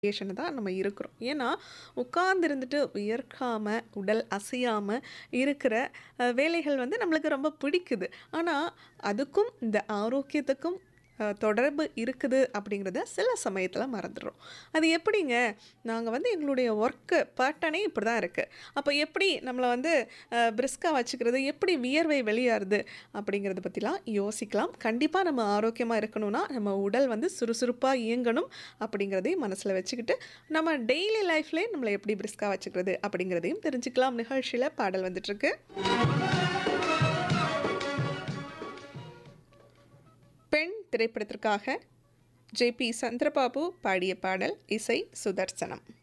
situation தான் நம்ம இருக்கிறோம் ஏன்னா உட்கார்ந்து இருந்துட்டு வியர்க்காம உடல் அசையாம இருக்கிற அஹ், வேலைகள் வந்து நம்மளுக்கு ரொம்ப பிடிக்குது ஆனால் அதுக்கும் இந்த ஆரோக்கியத்துக்கும் அஹ், தொடர்பு இருக்குது அப்படிங்கிறத சில சமயத்தில் மறந்துடுறோம் அது எப்படிங்க நாங்கள் வந்து எங்களுடைய ஒர்க்கு பேட்டர்னே இப்படி தான் இருக்குது அப்போ எப்படி நம்மளை வந்து பிரிஸ்காக வச்சுக்கிறது எப்படி வியர்வை வெளியாருது அப்படிங்கிறத பற்றிலாம் யோசிக்கலாம் கண்டிப்பாக நம்ம ஆரோக்கியமாக இருக்கணும்னா நம்ம உடல் வந்து சுறுசுறுப்பாக இயங்கணும் அப்படிங்கிறதையும் மனசில் வச்சுக்கிட்டு நம்ம டெய்லி லைஃப்லேயே நம்மளை எப்படி பிரிஸ்காக வச்சுக்கிறது அப்படிங்கிறதையும் தெரிஞ்சுக்கலாம் நிகழ்ச்சியில் பாடல் வந்துட்டுருக்கு பெண் திரைப்படத்திற்காக ஜே பி சந்திரபாபு பாடிய பாடல் இசை சுதர்சனம்